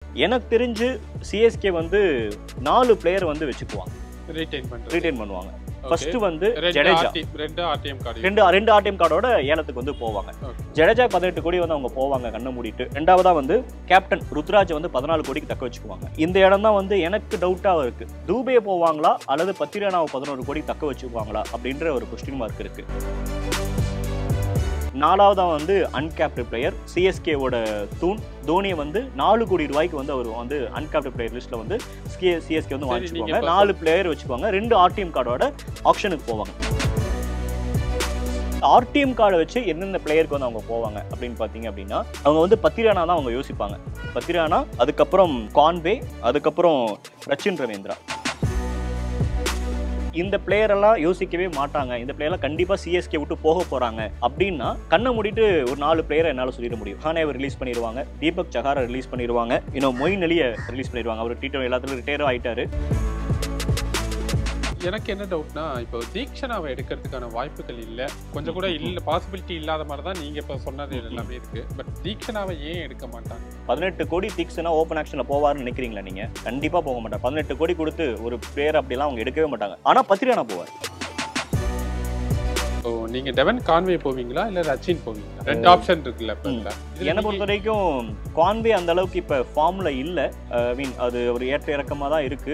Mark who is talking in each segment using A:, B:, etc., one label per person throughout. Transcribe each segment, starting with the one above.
A: எனக்கு தெரிஞ்சு சிஎஸ்கே வந்து நாலு பிளேயர் வந்து வச்சுக்குவாங்க
B: ரீடைன் பண்றது
A: ரீடைன் பண்ணுவாங்க
B: Okay.
A: ஃபர்ஸ்ட் வந்து
B: ரெண்டு
A: ஜடேஜா
B: RT ரெண்டு ஆர்டிஎம் கார்டு
A: ரெண்டு ரெண்டு ஆர்டிஎம் கார்டோட ஏலத்துக்கு வந்து போவாங்க
B: Okay.
A: ஜடேஜா பதினெட்டு கோடி வந்து அவங்க போவாங்க கண்ணை மூடிட்டு ரெண்டாவதா வந்து கேப்டன் ருத்ராஜ் வந்து பதினாலு கோடிக்கு தக்க வச்சுக்குவாங்க இந்த இடம் தான் வந்து எனக்கு டவுட்டா இருக்கு தூபே போவாங்களா அல்லது பத்திரானாவை பதினோரு கோடி தக்க வச்சுக்குவாங்களா அப்படின்ற ஒரு கொஸ்டின் மார்க் இருக்கு நாலாவதா வந்து அன்கேப்டு பிளேயர் சிஎஸ்கேவோட தூண் தோனியை வந்து நாலு கோடி ரூபாய்க்கு வந்து அவர் வந்து அன்கேப்டு பிளேயர் லிஸ்ட்ல வந்து சிஎஸ்கே வந்து
B: சரி,
A: வாங்கிச்சுக்குவாங்க
B: நீங்க இப்ப
A: நாலு பிளேயர் வச்சுக்குவாங்க ரெண்டு ஆர்டிஎம் கார்டோட ஆப்ஷனுக்கு போவாங்க ஆர்டிஎம் கார்டை வச்சு எந்தெந்த பிளேயருக்கு வந்து அவங்க போவாங்க அப்படின்னு பார்த்தீங்க அப்படின்னா அவங்க வந்து பத்திரானா தான் அவங்க யோசிப்பாங்க பத்திரானா அதுக்கப்புறம் கான்வே அதுக்கப்புறம் ரச்சின் ரவீந்திரா இந்த பிளேயர் எல்லாம் யோசிக்கவே மாட்டாங்க இந்த பிளேயர்லாம் கண்டிப்பா சிஎஸ்கே விட்டு போக போறாங்க அப்படின்னா கண்ணை மூடிட்டு ஒரு நாலு பிளேயரை என்னால சொல்லிட முடியும் ஹானேவை ரிலீஸ் பண்ணிடுவாங்க தீபக் சஹாரை ரிலீஸ் பண்ணிடுவாங்க இன்னும் மொயின் அலியை ரிலீஸ் பண்ணிடுவாங்க அவர் டி எல்லாத்துலயும் ரிட்டையர் ஆயிட்டாரு
B: எனக்கு என்ன டவுட்னா இப்போ தீக்ஷனாவை எடுக்கிறதுக்கான வாய்ப்புகள் இல்லை கொஞ்சம் கூட இல்ல பாசிபிலிட்டி இல்லாத மாதிரி தான் நீங்க இப்போ சொன்னது எல்லாமே இருக்கு பட் தீக்ஷனாவை ஏன் எடுக்க மாட்டாங்க
A: பதினெட்டு கோடி திக்ஸ்னா ஓப்பன் ஆக்ஷன்ல போவாருன்னு நினைக்கிறீங்களா நீங்க கண்டிப்பா போக மாட்டாங்க பதினெட்டு கோடி கொடுத்து ஒரு பிளேயர் அப்படிலாம் அவங்க எடுக்கவே மாட்டாங்க ஆனா பத்திரியானா போவார்
B: ஓ நீங்க டெவன் கான்வே போவீங்களா இல்ல ரச்சின் போவீங்களா ரெண்டு ஆப்ஷன் இருக்குல்ல இப்ப இதுல. இதுல
A: என்னை பொறுத்த வரைக்கும் கான்வே அந்த அளவுக்கு இப்ப ஃபார்ம்ல இல்ல ஐ மீன் அது ஒரு ஏற்ற இறக்கமா தான் இருக்கு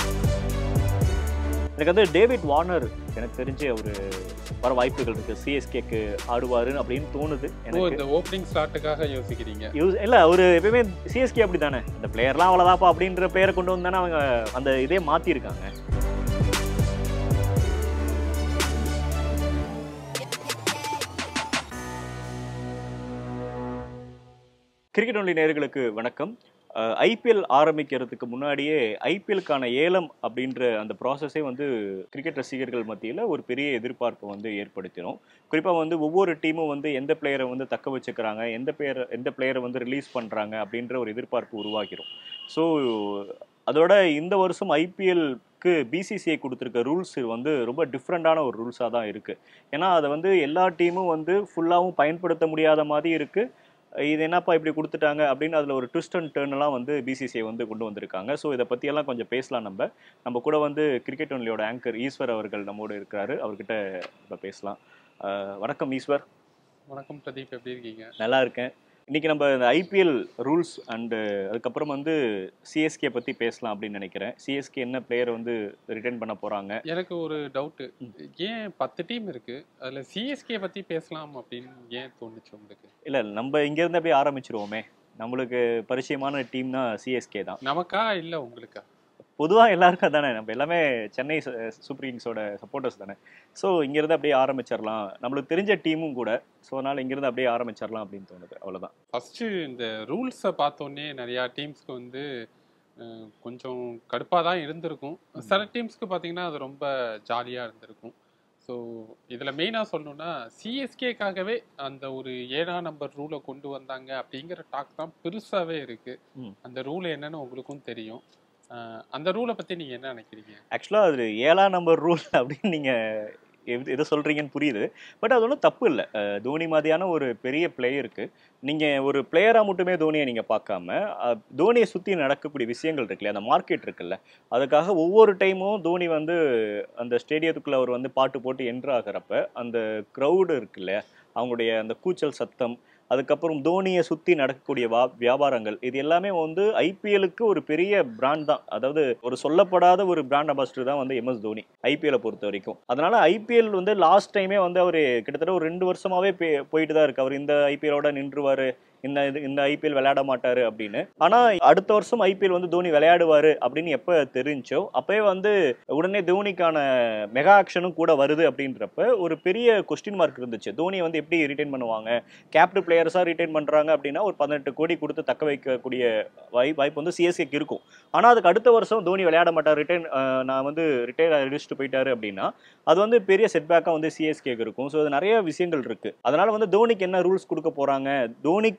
A: எனக்கு வந்து டேவிட் வார்னர் எனக்கு தெரிஞ்சு அவரு வர வாய்ப்புகள் இருக்கு சிஎஸ்கேக்கு ஆடுவாரு அப்படின்னு தோணுது
B: ஓ
A: எனக்கு
B: இந்த ஓப்பனிங் ஸ்லாட்டுக்காக யோசிக்கிறீங்க
A: யூஸ் இல்ல ஒரு எப்பயுமே சிஎஸ்கே அப்படி தானே அந்த பிளேயர்லாம் அவ்வளோதாப்பா அப்படின்ற பிளேயரை கொண்டு வந்தானே அவங்க அந்த இதே மாத்திருக்காங்க கிரிக்கெட் ஒன்லி நேயர்களுக்கு வணக்கம் ஐபிஎல் ஆரம்பிக்கிறதுக்கு முன்னாடியே ஐபிஎல்லுக்கான ஏலம் அப்படின்ற அந்த ப்ராசஸே வந்து கிரிக்கெட் ரசிகர்கள் மத்தியில் ஒரு பெரிய எதிர்பார்ப்பை வந்து ஏற்படுத்தினோம் குறிப்பாக வந்து ஒவ்வொரு டீமும் வந்து எந்த பிளேயரை வந்து தக்க வச்சுக்கிறாங்க எந்த பிளேயர் எந்த பிளேயரை வந்து ரிலீஸ் பண்ணுறாங்க அப்படின்ற ஒரு எதிர்பார்ப்பு உருவாக்கிறோம் ஸோ அதோட இந்த வருஷம் ஐபிஎல்க்கு பிசிசிஐ கொடுத்துருக்க ரூல்ஸ் வந்து ரொம்ப டிஃப்ரெண்ட்டான ஒரு ரூல்ஸாக தான் இருக்குது ஏன்னா அதை வந்து எல்லா டீமும் வந்து ஃபுல்லாகவும் பயன்படுத்த முடியாத மாதிரி இருக்குது இது என்னப்பா இப்படி கொடுத்துட்டாங்க அப்படின்னு அதில் ஒரு ட்விஸ்ட் அண்ட் டேர்ன் எல்லாம் வந்து பிசிசிஐ வந்து கொண்டு வந்திருக்காங்க ஸோ இதை பற்றியெல்லாம் கொஞ்சம் பேசலாம் நம்ம நம்ம கூட வந்து கிரிக்கெட் ஒன்லியோட ஆங்கர் ஈஸ்வர் அவர்கள் நம்மோடு இருக்கிறாரு அவர்கிட்ட இப்போ பேசலாம் அஹ் வணக்கம் ஈஸ்வர்
B: வணக்கம் பிரதீப் எப்படி இருக்கீங்க
A: நல்லா இருக்கேன் இன்னைக்கு நம்ம இந்த ஐபிஎல் ரூல்ஸ் அண்டு அதுக்கப்புறம் வந்து சிஎஸ்கே பற்றி பேசலாம் அப்படின்னு நினைக்கிறேன் சிஎஸ்கே என்ன பிளேயர் வந்து ரிட்டர்ன் பண்ண போகிறாங்க
B: எனக்கு ஒரு டவுட் ஏன் பத்து டீம் இருக்கு அதுல சிஎஸ்கே பத்தி பேசலாம் அப்படின்னு ஏன் தோணுச்சு உங்களுக்கு
A: இல்லை நம்ம இங்கேருந்து அப்படியே ஆரம்பிச்சிருவோமே நம்மளுக்கு பரிச்சயமான டீம்னா சிஎஸ்கே தான்
B: நமக்கா இல்ல உங்களுக்கா
A: பொதுவாக எல்லாருக்கும் தானே நம்ம எல்லாமே சென்னை ச- சூப்பர் கிங்ஸோட சப்போர்ட்டர்ஸ் தானே ஸோ இங்கேருந்து அப்படியே ஆரம்பிச்சிடலாம் நம்மளுக்கு தெரிஞ்ச டீமும் கூட ஸோ அதனால் இங்கேருந்து அப்படியே ஆரம்பிச்சிடலாம் அப்படின்னு தோணுது அவ்வளோதான்
B: ஃபர்ஸ்ட் இந்த ரூல்ஸை பார்த்தோன்னே நிறையா டீம்ஸ்க்கு வந்து அஹ், கொஞ்சம் கடுப்பாக தான் இருந்திருக்கும் சில டீம்ஸ்க்கு பார்த்தீங்கன்னா அது ரொம்ப ஜாலியாக இருந்திருக்கும் ஸோ இதில் மெயினாக சொல்லணும்னா சிஎஸ்கேக்காகவே அந்த ஒரு ஏழாம் நம்பர் ரூலை கொண்டு வந்தாங்க அப்படிங்கிற டாக் தான் பெருசாகவே இருக்குது
A: ம்.
B: அந்த ரூல் என்னன்னு உங்களுக்கும் தெரியும் அஹ், அந்த ரூலை பற்றி நீங்கள் என்ன நினைக்கிறீங்க
A: ஆக்சுவலாக அது ஏழாம் நம்பர் ரூல் அப்படின்னு நீங்கள் எது எது சொல்கிறீங்கன்னு புரியுது பட் அது ஒன்றும் தப்பு இல்லை தோனி மாதிரியான ஒரு பெரிய பிளேயருக்கு நீங்கள் ஒரு பிளேயராக மட்டுமே தோனியை நீங்கள் பார்க்காம அஹ், தோனியை சுற்றி நடக்கக்கூடிய விஷயங்கள் இருக்குல்ல அந்த மார்க்கெட் இருக்குல்ல அதுக்காக ஒவ்வொரு டைமும் தோனி வந்து அந்த ஸ்டேடியத்துக்குள்ளே அவர் வந்து பாட்டு போட்டு என்ட்ரு ஆகிறப்ப அந்த க்ரௌடு இருக்குல்ல அவங்களுடைய அந்த கூச்சல் சத்தம் அதுக்கப்புறம் தோனியை சுற்றி நடக்கக்கூடிய வா வியாபாரங்கள் இது எல்லாமே வந்து ஐபிஎலுக்கு ஒரு பெரிய பிராண்ட் தான் அதாவது ஒரு சொல்லப்படாத ஒரு பிராண்ட் அம்பாசிடர் தான் வந்து எம்எஸ் தோனி ஐபிஎல்லை பொறுத்த வரைக்கும் அதனால ஐபிஎல் வந்து லாஸ்ட் டைமே வந்து அவர் கிட்டத்தட்ட ஒரு ரெண்டு வருஷமாவே போய்- போயிட்டு தான் இருக்கு அவர் இந்த ஐபிஎலோட நின்றுவாரு இந்த இது இந்த ஐபிஎல் விளையாட மாட்டாரு அப்படின்னு ஆனா அடுத்த வருஷம் ஐபிஎல் வந்து தோனி விளையாடுவாரு அப்படின்னு எப்ப தெரிஞ்சோ அப்பவே வந்து உடனே தோனிக்கான மெகா ஆக்ஷனும் கூட வருது அப்படின்றப்ப ஒரு பெரிய கொஸ்டின் மார்க் இருந்துச்சு தோனியை வந்து எப்படி ரிட்டைன் பண்ணுவாங்க கேப்டன் பிளேயர்ஸாக ரிட்டைன் பண்ணுறாங்க அப்படின்னா ஒரு பதினெட்டு கோடி கொடுத்து தக்க வைக்கக்கூடிய வாய்ப்பு வாய்ப்பு வந்து சிஎஸ்கேக்கு இருக்கும் ஆனால் அதுக்கு அடுத்த வருஷம் தோனி விளையாட மாட்டார் ரிட்டைன் நான் வந்து ரிட்டையர் அடிச்சுட்டு போயிட்டாரு அப்படின்னா அது வந்து பெரிய செட்பேக்காக வந்து சிஎஸ்கேக்கு இருக்கும் ஸோ அது நிறைய விஷயங்கள் இருக்கு அதனால வந்து தோனிக்கு என்ன ரூல்ஸ் கொடுக்க போறாங்க தோனிக்காக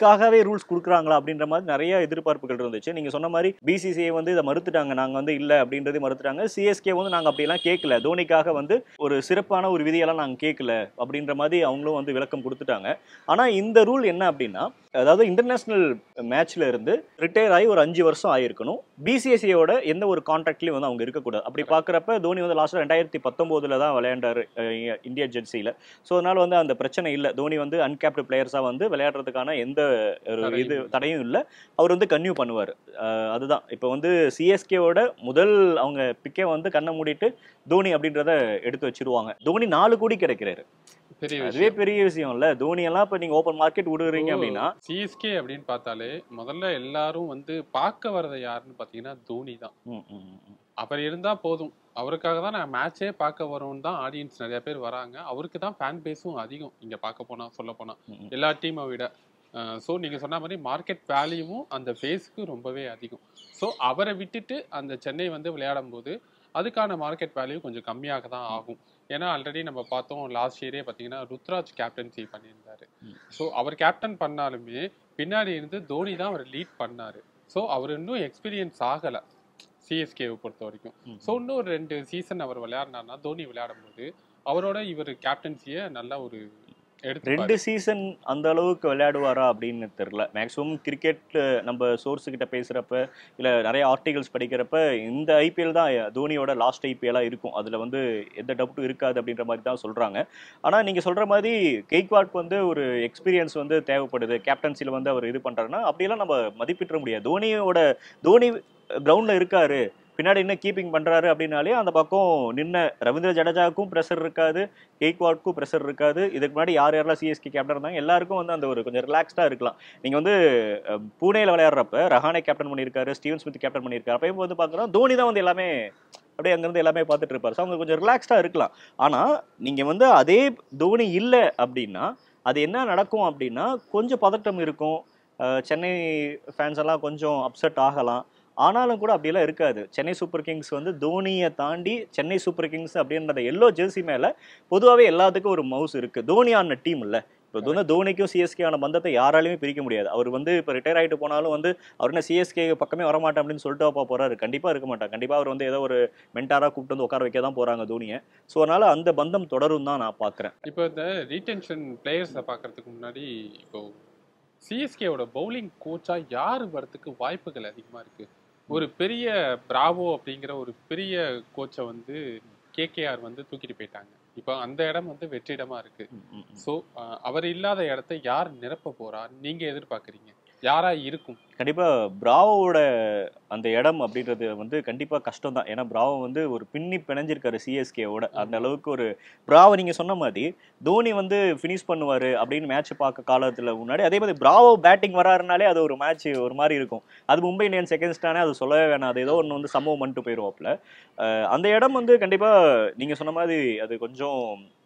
A: தோனிக்காகவே ரூல்ஸ் கொடுக்குறாங்களா அப்படின்ற மாதிரி நிறைய எதிர்பார்ப்புகள் இருந்துச்சு நீங்க சொன்ன மாதிரி பிசிசிஐ வந்து இதை மறுத்துட்டாங்க நாங்க வந்து இல்ல அப்படின்றதை மறுத்துட்டாங்க சிஎஸ்கே வந்து நாங்க அப்படியெல்லாம் கேட்கல தோனிக்காக வந்து ஒரு சிறப்பான ஒரு விதியெல்லாம் நாங்க கேட்கல அப்படின்ற மாதிரி அவங்களும் வந்து விளக்கம் கொடுத்துட்டாங்க ஆனா இந்த ரூல் என்ன அப்படின்னா அதாவது இன்டர்நேஷனல் மேட்ச்ல இருந்து ரிட்டையர் ஆகி ஒரு அஞ்சு வருஷம் ஆயிருக்கணும் பிசிஎஸ்சியோட எந்த ஒரு கான்ட்ராக்ட்லயும் வந்து அவங்க இருக்கக்கூடாது அப்படி பார்க்குறப்ப தோனி வந்து லாஸ்ட் ரெண்டாயிரத்தி பத்தொம்போதுல தான் விளையாண்டாரு அஹ், இ- இந்தியா ஜெர்சியில் ஸோ அதனால வந்து அந்த பிரச்சனை இல்லை தோனி வந்து அன்கேப்டு பிளேயர்ஸாக வந்து விளையாடுறதுக்கான எந்த ஒரு
B: தடையும்
A: இது
B: இல்லை.
A: தடையும் இல்லை அவர் வந்து கன்யூ பண்ணுவார் அதுதான் இப்போ வந்து சிஎஸ்கேவோட முதல் அவங்க பிக்கே வந்து கண்ணை மூடிட்டு தோனி அப்படின்றத எடுத்து வச்சிருவாங்க தோனி நாலு கோடி கிடைக்கிறாரு
B: பெரிய
A: அதுவே
B: விஷயம்
A: பெரிய விஷயம் இல்ல தோனி எல்லாம் இப்போ நீங்க ஓப்பன் மார்க்கெட் விடுறீங்க அப்படின்னா
B: சிஎஸ்கே அப்படின்னு பார்த்தாலே முதல்ல எல்லாரும் வந்து பார்க்க வர்றது யாருன்னு பார்த்தீங்கன்னா தோனி தான்
A: ம், ம், ம், ம்.
B: அவர் இருந்தா போதும் அவருக்காக தான் நான் மேட்சே பார்க்க வரோம்னு தான் ஆடியன்ஸ் நிறைய பேர் வராங்க அவருக்கு தான் ஃபேன் பேஸும் அதிகம் இங்க பார்க்க போனா சொல்ல போனா
A: ம், ம்.
B: எல்லா டீமை விட ஸோ நீங்க சொன்ன மாதிரி மார்க்கெட் வேல்யூவும் அந்த ஃபேஸ்க்கு ரொம்பவே அதிகம் ஸோ அவரை விட்டுட்டு அந்த சென்னை வந்து விளையாடும் போது அதுக்கான மார்க்கெட் வேல்யூ கொஞ்சம் கம்மியாக தான் ஆகும் ஏன்னா ஆல்ரெடி நம்ம பார்த்தோம் லாஸ்ட் இயரே பார்த்தீங்கன்னா ருத்ராஜ் கேப்டன்சி பண்ணியிருந்தாரு
A: ம்.
B: ஸோ அவர் கேப்டன் பண்ணாலுமே பின்னாடி இருந்து தோனி தான் அவர் லீட் பண்ணாரு ஸோ அவர் இன்னும் எக்ஸ்பீரியன்ஸ் ஆகலை சிஎஸ்கேவை பொறுத்த வரைக்கும்
A: ம்.
B: ஸோ இன்னும் ஒரு ரெண்டு சீசன் அவர் விளையாடினார்னா தோனி விளையாடும் போது அவரோட இவர் கேப்டன்சியை நல்ல ஒரு எடுத்து
A: ரெண்டு சீசன் அந்த அளவுக்கு விளையாடுவாரா அப்படின்னு தெரியல மேக்ஸிமம் கிரிக்கெட் நம்ம சோர்ஸ் கிட்ட பேசுறப்ப இல்ல நிறைய ஆர்டிகல்ஸ் படிக்கிறப்ப இந்த ஐபிஎல் தான் தோனியோட லாஸ்ட் ஐபிஎல்லா இருக்கும் அதுல வந்து எந்த டவுட்டும் இருக்காது அப்படின்ற மாதிரி தான் சொல்றாங்க ஆனா நீங்க சொல்ற மாதிரி கெய்க்வாட் வந்து ஒரு எக்ஸ்பீரியன்ஸ் வந்து தேவைப்படுது கேப்டன்சில வந்து அவர் இது பண்றாருன்னா அப்படியெல்லாம் நம்ம மதிப்பிட முடியாது தோனியோட தோனி கிரவுண்ட்ல இருக்காரு பின்னாடி என்ன கீப்பிங் பண்றாரு அப்படின்னாலே அந்த பக்கம் நின்ன ரவீந்திர ஜடேஜாவுக்கும் ப்ரெஷர் இருக்காது கெய்க்வாட்க்கும் ப்ரெஷர் இருக்காது இதுக்கு முன்னாடி யார் யாரெல்லாம் சிஎஸ்கே கேப்டன் இருந்தாங்க எல்லாருக்கும் வந்து அந்த ஒரு கொஞ்சம் ரிலாக்ஸ்டா இருக்கலாம் நீங்க வந்து அஹ், பூனேல விளையாடுறப்ப ரஹானே கேப்டன் பண்ணியிருக்காரு ஸ்டீவன் ஸ்மித் கேப்டன் பண்ணியிருக்காரு அப்பயும் வந்து பார்க்குறோம் தோனி தான் வந்து எல்லாமே அப்படியே அங்கேருந்து எல்லாமே பார்த்துட்டு இருப்பார் ஸோ அவங்க கொஞ்சம் ரிலாக்ஸ்டாக இருக்கலாம் ஆனால் நீங்கள் வந்து அதே தோனி இல்லை அப்படின்னா அது என்ன நடக்கும் அப்படின்னா கொஞ்சம் பதட்டம் இருக்கும் அஹ், சென்னை ஃபேன்ஸ் எல்லாம் கொஞ்சம் அப்செட் ஆகலாம் ஆனாலும் கூட அப்படியெல்லாம் இருக்காது சென்னை சூப்பர் கிங்ஸ் வந்து தோனியை தாண்டி சென்னை சூப்பர் கிங்ஸ் அப்படின்றத எல்லோ ஜெர்சி மேலே பொதுவாகவே எல்லாத்துக்கும் ஒரு மவுஸ் இருக்கு தோனி ஆன டீம் இல்லை இப்போ வந்து தோனிக்கும் சிஎஸ்கே ஆன பந்தத்தை யாராலையுமே பிரிக்க முடியாது அவர் வந்து இப்போ ரிட்டையர் ஆகிட்டு போனாலும் வந்து அவர் என்ன சிஎஸ்கே பக்கமே வரமாட்டேன் அப்படின்னு சொல்லிட்டு அப்பா போறாரு கண்டிப்பாக இருக்க மாட்டார் கண்டிப்பாக அவர் வந்து ஏதோ ஒரு மென்டாராக கூப்பிட்டு வந்து உட்கார வைக்க தான் போகிறாங்க தோனியை ஸோ அதனால அந்த பந்தம் தொடரும் தான் நான் பார்க்குறேன்
B: இப்போ இந்த ரீடென்ஷன் பிளேயர்ஸை பார்க்கறதுக்கு முன்னாடி இப்போ சிஎஸ்கேவோட பவுலிங் கோச்சா யார் வரதுக்கு வாய்ப்புகள் அதிகமாக இருக்கு ஒரு பெரிய பிராவோ அப்படிங்கிற ஒரு பெரிய கோச்சை வந்து கேகேஆர் வந்து தூக்கிட்டு போயிட்டாங்க இப்போ அந்த இடம் வந்து வெற்றிடமா இருக்கு ஸோ அவர் இல்லாத இடத்த யார் நிரப்ப போறா நீங்க எதிர்பார்க்குறீங்க யாரா இருக்கும்
A: கண்டிப்பா பிராவோட அந்த இடம் அப்படின்றது வந்து கண்டிப்பா கஷ்டம் தான் ஏன்னா பிராவோ வந்து ஒரு பின்னி பிணைஞ்சிருக்காரு சிஎஸ்கேவோட அந்த அளவுக்கு ஒரு பிராவோ நீங்க சொன்ன மாதிரி தோனி வந்து ஃபினிஷ் பண்ணுவாரு அப்படின்னு மேட்ச் பார்க்க காலத்துல முன்னாடி அதே மாதிரி பிராவோ பேட்டிங் வராருனாலே அது ஒரு மேட்ச் ஒரு மாதிரி இருக்கும் அது மும்பை இந்தியன்ஸ் செகண்ட் ஸ்டானே அது சொல்லவே வேணாம் அது ஏதோ ஒன்று வந்து சம்பவம் பண்ணிட்டு போயிடுவாப்ல அஹ் அந்த இடம் வந்து கண்டிப்பா நீங்க சொன்ன மாதிரி அது கொஞ்சம்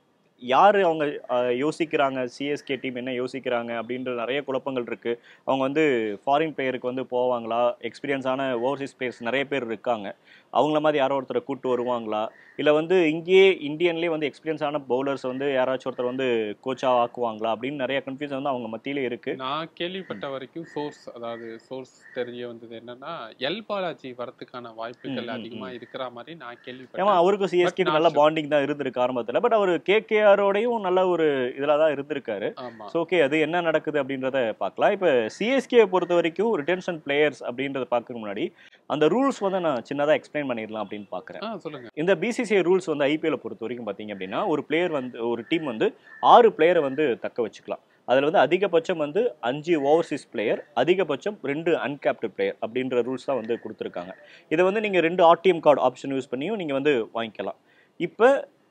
A: யார் அவங்க அஹ், யோசிக்கிறாங்க சிஎஸ்கே டீம் என்ன யோசிக்கிறாங்க அப்படின்ற நிறைய குழப்பங்கள் இருக்கு அவங்க வந்து ஃபாரின் பிளேயருக்கு வந்து போவாங்களா எக்ஸ்பீரியன்ஸான ஓவர்சீஸ் பிளேயர்ஸ் நிறைய பேர் இருக்காங்க அவங்கள மாதிரி யாரோ ஒருத்தரை கூட்டு வருவாங்களா இல்லை வந்து இங்கேயே இந்தியன்லேயே வந்து எக்ஸ்பீரியன்ஸான பவுலர்ஸ் வந்து யாராச்சும் ஒருத்தர் வந்து கோச்சாக ஆக்குவாங்களா அப்படின்னு நிறைய கன்ஃபியூஷன் வந்து அவங்க மத்தியிலே இருக்கு
B: நான் கேள்விப்பட்ட வரைக்கும் சோர்ஸ் அதாவது சோர்ஸ் தெரிய வந்தது என்னன்னா எல் பாலாஜி வரதுக்கான வாய்ப்புகள்
A: ம், ம்,
B: அதிகமா இருக்கிற மாதிரி நான்
A: ஏமா
B: கேள்விப்பட்டேன்
A: அவருக்கும் சிஎஸ்கே
B: But
A: நல்ல
B: not sure.
A: பாண்டிங் தான் இருந்திருக்கு ஆரம்பத்தில் பட் அவர் கேகேஆரோடையும் நல்ல ஒரு இதில் தான் இருந்திருக்காரு
B: ஆமா
A: ஸோ ஓகே அது என்ன நடக்குது அப்படின்றத பார்க்கலாம் இப்போ சிஎஸ்கே பொறுத்த வரைக்கும் ரிட்டென்ஷன் பிளேயர்ஸ் அப்படின்றத பார்க்கறதுக்கு முன்னாடி அந்த ரூல்ஸ் வந்து நான் சின்னதாக எக்ஸ்பிளைன் பண்ணிடலாம் அப்படின்னு பார்க்குறேன்
B: ஆ சொல்லுங்க
A: இந்த பிசிசிஐ ரூல்ஸ் வந்து ஐபிஎல் பொறுத்த வரைக்கும் பார்த்தீங்க அப்படின்னா ஒரு பிளேயர் வந்து ஒரு டீம் வந்து ஆறு பிளேயரை வந்து தக்க வச்சுக்கலாம் அதில் வந்து அதிகபட்சம் வந்து அஞ்சு ஓவர்சீஸ் பிளேயர் அதிகபட்சம் ரெண்டு அன்கேப்டு பிளேயர் அப்படின்ற ரூல்ஸ் தான் வந்து கொடுத்துருக்காங்க இதை வந்து நீங்கள் ரெண்டு ஆர்டிஎம் கார்டு ஆப்ஷன் யூஸ் பண்ணியும் நீங்கள் வந்து வாங்கிக்கலாம் இப்போ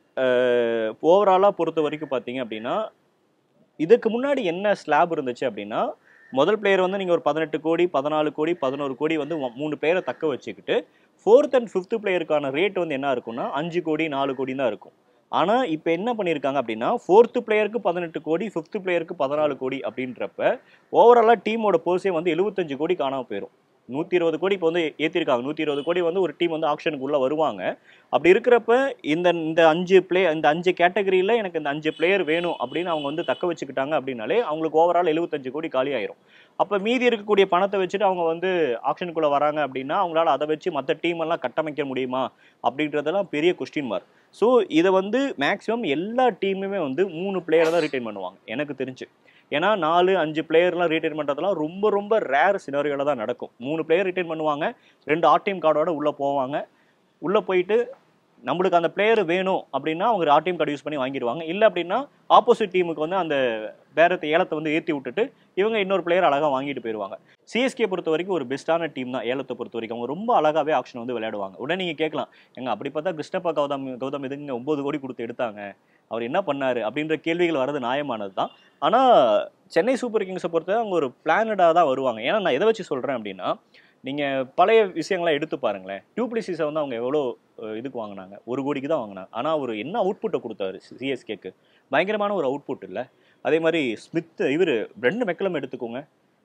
A: ஓவராலாக பொறுத்த வரைக்கும் பார்த்தீங்க அப்படின்னா இதுக்கு முன்னாடி என்ன ஸ்லாப் இருந்துச்சு அப்படின்னா முதல் பிளேயர் வந்து நீங்கள் ஒரு பதினெட்டு கோடி பதினாலு கோடி பதினோரு கோடி வந்து ம- மூணு பேரை தக்க வச்சுக்கிட்டு ஃபோர்த் அண்ட் ஃபிஃப்த் பிளேயருக்கான ரேட் வந்து என்ன இருக்கும்னா அஞ்சு கோடி நாலு கோடி தான் இருக்கும் ஆனால் இப்போ என்ன பண்ணியிருக்காங்க அப்படின்னா ஃபோர்த்து பிளேயருக்கு பதினெட்டு கோடி ஃபிஃப்த் பிளேயருக்கு பதினாலு கோடி அப்படின்றப்ப ஓவராலாக டீமோட பர்ஸே வந்து எழுபத்தஞ்சு கோடி காணாமல் போயிடும் நூற்றி இருபது கோடி இப்போ வந்து ஏற்றிருக்காங்க நூற்றி இருபது கோடி வந்து ஒரு டீம் வந்து ஆக்ஷனுக்கு உள்ளே வருவாங்க அப்படி இருக்கிறப்ப இந்த இந்த அஞ்சு பிளே இந்த அஞ்சு கேட்டகரியில் எனக்கு இந்த அஞ்சு பிளேயர் வேணும் அப்படின்னு அவங்க வந்து தக்க வச்சுக்கிட்டாங்க அப்படின்னாலே அவங்களுக்கு ஓவரால் எழுபத்தஞ்சு கோடி காலி ஆயிரும் அப்போ மீதி இருக்கக்கூடிய பணத்தை வச்சுட்டு அவங்க வந்து ஆக்ஷனுக்குள்ளே வராங்க அப்படின்னா அவங்களால அதை வச்சு மற்ற டீம் எல்லாம் கட்டமைக்க முடியுமா அப்படின்றதெல்லாம் பெரிய கொஸ்டின் மார்க் ஸோ இதை வந்து மேக்ஸிமம் எல்லா டீமுமே வந்து மூணு பிளேயரை தான் ரிட்டைன் பண்ணுவாங்க எனக்கு தெரிஞ்சு ஏன்னா நாலு அஞ்சு பிளேயர்லாம் ரிட்டைன் பண்ணுறதுலாம் ரொம்ப ரொம்ப ரேர் சினாரியோவில் தான் நடக்கும் மூணு பிளேயர் ரிட்டைன் பண்ணுவாங்க ரெண்டு ஆர்டிஎம் கார்டோட உள்ளே போவாங்க உள்ளே போயிட்டு நம்மளுக்கு அந்த பிளேயர் வேணும் அப்படின்னா அவங்க ஆர்டிஎம் கார்டு யூஸ் பண்ணி வாங்கிடுவாங்க இல்லை அப்படின்னா ஆப்போசிட் டீமுக்கு வந்து அந்த பேரத்தை ஏலத்தை வந்து ஏற்றி விட்டுட்டு இவங்க இன்னொரு பிளேயர் அழகாக வாங்கிட்டு போயிடுவாங்க சிஎஸ்கே பொறுத்த வரைக்கும் ஒரு பெஸ்ட்டான டீம் தான் ஏலத்தை பொறுத்த வரைக்கும் அவங்க ரொம்ப அழகாகவே ஆக்ஷன் வந்து விளையாடுவாங்க உடனே நீங்கள் கேட்கலாம் எங்க அப்படி பார்த்தா கிருஷ்ணப்பா கௌதம் கௌதம் இதுங்க ஒம்பது கோடி கொடுத்து எடுத்தாங்க அவர் என்ன பண்ணாரு அப்படின்ற கேள்விகள் வர்றது நியாயமானது தான் ஆனால் சென்னை சூப்பர் கிங்ஸை பொறுத்த அவங்க ஒரு பிளானடாக தான் வருவாங்க ஏன்னா நான் எதை வச்சு சொல்கிறேன் அப்படின்னா நீங்கள் பழைய விஷயங்கள்லாம் எடுத்து பாருங்களேன் டியூப்ளிசிஸை வந்து அவங்க எவ்வளோ அஹ், இதுக்கு வாங்கினாங்க ஒரு கோடிக்கு தான் வாங்கினாங்க ஆனால் அவர் என்ன அவுட்புட்டை கொடுத்தாரு சிஎஸ்கேக்கு பயங்கரமான ஒரு அவுட்புட் இல்லை அதே மாதிரி ஸ்மித் இவர் பிரெண்ட் மெக்கலம் எடுத்துக்கோங்க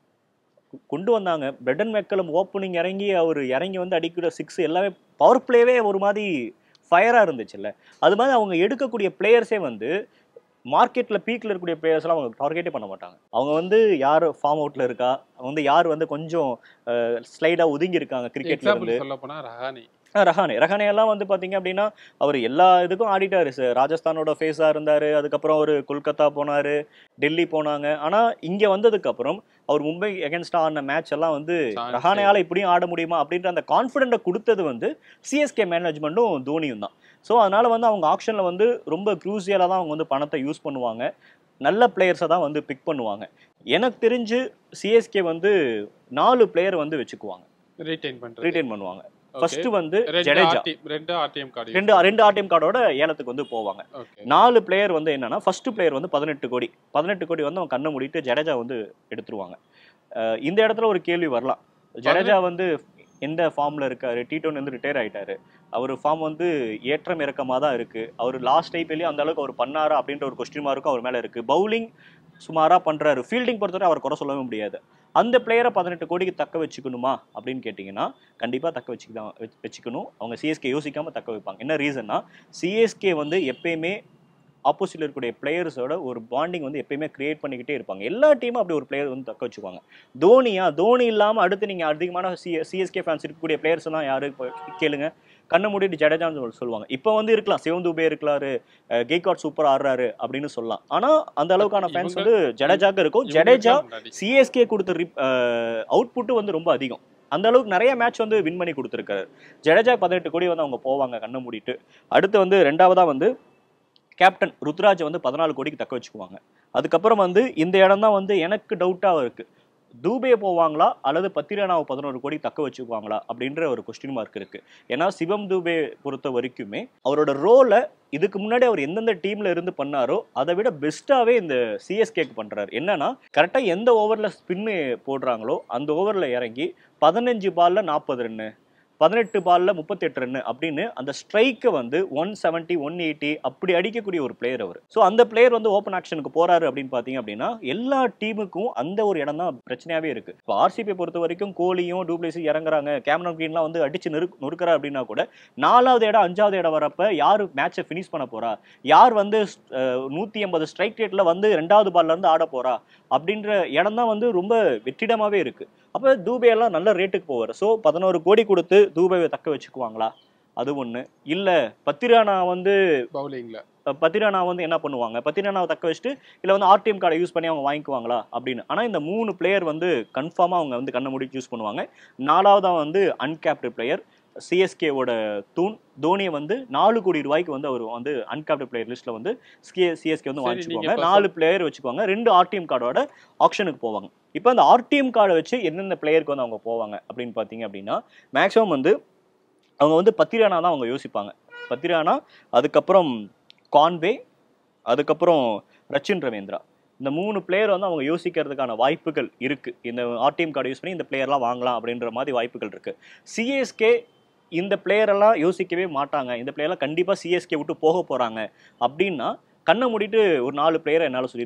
A: கொ- கொண்டு வந்தாங்க பிரெடன் மெக்கலம் ஓப்பனிங் இறங்கி அவர் இறங்கி வந்து அடிக்கிற சிக்ஸ் எல்லாமே பவர் பிளேவே ஒரு மாதிரி ஃபயராக இருந்துச்சுல்ல அது மாதிரி அவங்க எடுக்கக்கூடிய பிளேயர்ஸே வந்து மார்க்கெட்டில் பீக்கில் இருக்கக்கூடிய பிளேயர்ஸ்லாம் அவங்க டார்கெட்டே பண்ண மாட்டாங்க அவங்க வந்து யார் ஃபார்ம் அவுட்டில் இருக்கா வந்து யார் வந்து கொஞ்சம் ஸ்லைடாக ஒதுங்கி இருக்காங்க கிரிக்கெட்ல இருந்து
B: எக்ஸாம்பிள் சொல்ல போனா ரஹானி
A: ஆ, ரஹானே ரஹானே எல்லாம் வந்து பாத்தீங்க அப்படின்னா அவர் எல்லா இதுக்கும் ஆடிட்டாரு சார் ராஜஸ்தானோட ஃபேஸா இருந்தாரு அதுக்கப்புறம் அவர் கொல்கத்தா போனாரு டெல்லி போனாங்க ஆனா இங்க வந்ததுக்கு அப்புறம் அவர் மும்பை அகேன்ஸ்டா ஆடின மேட்ச் எல்லாம் வந்து
B: Chance
A: ரஹானையால இப்படியும் ஆட முடியுமா அப்படின்ற அந்த கான்ஃபிடென்ட்டை கொடுத்தது வந்து சிஎஸ்கே மேனேஜ்மெண்ட்டும் தோனியும் தான் ஸோ அதனால வந்து அவங்க ஆப்ஷனில் வந்து ரொம்ப க்ரூசியலாக தான் அவங்க வந்து பணத்தை யூஸ் பண்ணுவாங்க நல்ல பிளேயர்ஸை தான் வந்து பிக் பண்ணுவாங்க எனக்கு தெரிஞ்சு சிஎஸ்கே வந்து நாலு பிளேயர் வந்து வச்சுக்குவாங்க
B: ரீடைன் பண்றது
A: ரீடைன் பண்ணுவாங்க
B: Okay.
A: ஃபர்ஸ்ட் வந்து
B: ரெண்டு
A: ஜடேஜா
B: RT ரெண்டு ஆர்டிஎம் கார்டு
A: ரெண்டு ரெண்டு ஆர்டிஎம் கார்டோட ஏலத்துக்கு வந்து போவாங்க
B: ஓகே
A: நாலு பிளேயர் வந்து என்னன்னா ஃபர்ஸ்ட் பிளேயர் வந்து பதினெட்டு கோடி பதினெட்டு கோடி வந்து அவன் கண்ணை மூடிட்டு ஜடேஜா வந்து எடுத்துருவாங்க அஹ் இந்த இடத்துல ஒரு கேள்வி வரலாம் ஜடேஜா வந்து எந்த ஃபார்ம்ல இருக்காரு டி டுவெண்ட்டி வந்து ரிட்டையர் ஆயிட்டாரு அவர் ஃபார்ம் வந்து ஏற்றம் இறக்கமாக தான் இருக்கு அவர் லாஸ்ட் ஐபிஎல்லையும் அந்த அளவுக்கு அவர் பண்ணாரா அப்படின்ற ஒரு கொஸ்டின் மார்க்கும் அவர் மேல இருக்கு பவுலிங் சுமாரா பண்றாரு ஃபீல்டிங் பொறுத்தவரை அவர் குறை சொல்லவே முடியாது அந்த பிளேயரை பதினெட்டு கோடிக்கு தக்க வச்சுக்கணுமா அப்படின்னு கேட்டிங்கன்னா கண்டிப்பாக தக்க வச்சுக்க தான் வச்சு- வச்சுக்கணும் அவங்க சிஎஸ்கே யோசிக்காம தக்க வைப்பாங்க என்ன ரீசன்னா சிஎஸ்கே வந்து எப்பயுமே ஆப்போசிட்ல இருக்கக்கூடிய பிளேயர்ஸோட ஒரு பாண்டிங் வந்து எப்பயுமே கிரியேட் பண்ணிக்கிட்டே இருப்பாங்க எல்லா டீமும் அப்படி ஒரு பிளேயர் வந்து தக்க வச்சுக்குவாங்க தோனியா தோனி இல்லாமல் அடுத்து நீங்கள் அதிகமான சி சிஎஸ்கே ஃபேன்ஸ் இருக்கக்கூடிய பிளேயர்ஸ் எல்லாம் யாரு இப்போ கேளுங்க கண்ணை மூடிட்டு ஜடேஜான்னு சொல்லி சொல்லுவாங்க இப்போ வந்து இருக்கலாம் சிவம் துபே இருக்கலாரு கெய்காட் சூப்பர் ஆடுறாரு அப்படின்னு சொல்லலாம் ஆனால் அந்த அளவுக்கான ஃபேன்ஸ் வந்து ஜடேஜாக்கு இருக்கும் ஜடேஜா சிஎஸ்கே கொடுத்த ரிப் அவுட்புட்டு வந்து ரொம்ப அதிகம் அந்த அளவுக்கு நிறைய மேட்ச் வந்து வின் பண்ணி கொடுத்துருக்காரு ஜடேஜா பதினெட்டு கோடி வந்து அவங்க போவாங்க கண்ணை மூடிட்டு அடுத்து வந்து ரெண்டாவதா வந்து கேப்டன் ருத்ராஜ் வந்து பதினாலு கோடிக்கு தக்க வச்சுக்குவாங்க அதுக்கப்புறம் வந்து இந்த இடம் தான் வந்து எனக்கு டவுட்டாக இருக்கு தூபே போவாங்களா அல்லது பத்திரனாவை பதினோரு கோடி தக்க வச்சுக்குவாங்களா அப்படின்ற ஒரு கொஸ்டின் மார்க் இருக்கு ஏன்னா சிவம் தூபே பொறுத்த வரைக்குமே அவரோட ரோலை இதுக்கு முன்னாடி அவர் எந்தெந்த டீம்ல இருந்து பண்ணாரோ அதை விட பெஸ்ட்டாவே இந்த சிஎஸ்கேக்கு பண்றாரு என்னன்னா கரெக்டா எந்த ஓவர்ல ஸ்பின்னு போடுறாங்களோ அந்த ஓவர்ல இறங்கி பதினஞ்சு பால்ல நாற்பது ரன்னு பதினெட்டு பால்ல முப்பத்தெட்டு ரன் அப்படின்னு அந்த ஸ்ட்ரைக்கை வந்து ஒன் செவன்ட்டி ஒன் எயிட்டி அப்படி அடிக்கக்கூடிய ஒரு பிளேயர் அவர் ஸோ அந்த பிளேயர் வந்து ஓப்பன் ஆக்ஷனுக்கு போறாரு அப்படின்னு பார்த்தீங்க அப்படின்னா எல்லா டீமுக்கும் அந்த ஒரு இடம் தான் பிரச்சனையாவே இருக்கு இப்போ ஆர்சிபி பொறுத்த வரைக்கும் கோலியும் டூப்ளேசி இறங்குறாங்க கேமரன் கிரீன்லாம் வந்து அடிச்சு நெரு நொறுக்கிறா அப்படின்னா கூட நாலாவது இடம் அஞ்சாவது இடம் வரப்ப யார் மேட்சை ஃபினிஷ் பண்ண போறா யார் வந்து நூற்றி எண்பது ஸ்ட்ரைக் ரேட்ல வந்து ரெண்டாவது பால்ல இருந்து ஆட போறா அப்படின்ற இடம் தான் வந்து ரொம்ப வெற்றிடமாவே இருக்கு அப்போ தூபே எல்லாம் நல்ல ரேட்டுக்கு போவார் ஸோ பதினோரு கோடி கொடுத்து தூபேவை தக்க வச்சுக்குவாங்களா அது ஒன்று இல்லை பத்திரானா வந்து
B: பவுலிங்ல
A: அஹ், பத்திரானா வந்து என்ன பண்ணுவாங்க பத்திரானாவை தக்க வச்சுட்டு இல்லை வந்து ஆர்டிஎம் கார்டை யூஸ் பண்ணி அவங்க வாங்கிக்குவாங்களா அப்படின்னு ஆனால் இந்த மூணு பிளேயர் வந்து கன்ஃபார்மாக அவங்க வந்து கண்ண மூடி யூஸ் பண்ணுவாங்க நாலாவதாக வந்து அன்கேப்டு பிளேயர் சிஎஸ்கேவோட தூண் தோனியை வந்து நாலு கோடி ரூபாய்க்கு வந்து அவர் வந்து அன்கேப்டு பிளேயர் லிஸ்ட்ல வந்து சிஎஸ்கே வந்து
B: சரி,
A: வாங்கிச்சுக்குவாங்க
B: நீங்க இப்ப
A: நாலு பிளேயர் வச்சுக்குவாங்க ரெண்டு ஆர்டிஎம் கார்டோட ஆப்ஷனுக்கு போவாங்க இப்போ அந்த ஆர்டிஎம் கார்டை வச்சு எந்தெந்த பிளேயருக்கு வந்து அவங்க போவாங்க அப்படின்னு பார்த்தீங்க அப்படின்னா மேக்ஸிமம் வந்து அவங்க வந்து பத்திரானா தான் அவங்க யோசிப்பாங்க பத்திரானா அதுக்கப்புறம் கான்வே அதுக்கப்புறம் ரச்சின் ரவீந்திரா இந்த மூணு பிளேயர் வந்து அவங்க யோசிக்கிறதுக்கான வாய்ப்புகள் இருக்கு இந்த ஆர்டிஎம் கார்டு யூஸ் பண்ணி இந்த பிளேயர்லாம் வாங்கலாம் அப்படின்ற மாதிரி வாய்ப்புகள் இருக்கு சிஎஸ்கே இந்த பிளேயர் எல்லாம் யோசிக்கவே மாட்டாங்க இந்த பிளேயர்லாம் கண்டிப்பாக சிஎஸ்கே விட்டு போக போறாங்க அப்படின்னா கண்ணை மூடிட்டு ஒரு நாலு பிளேயரை என்னால் சொல்லிட முடியும்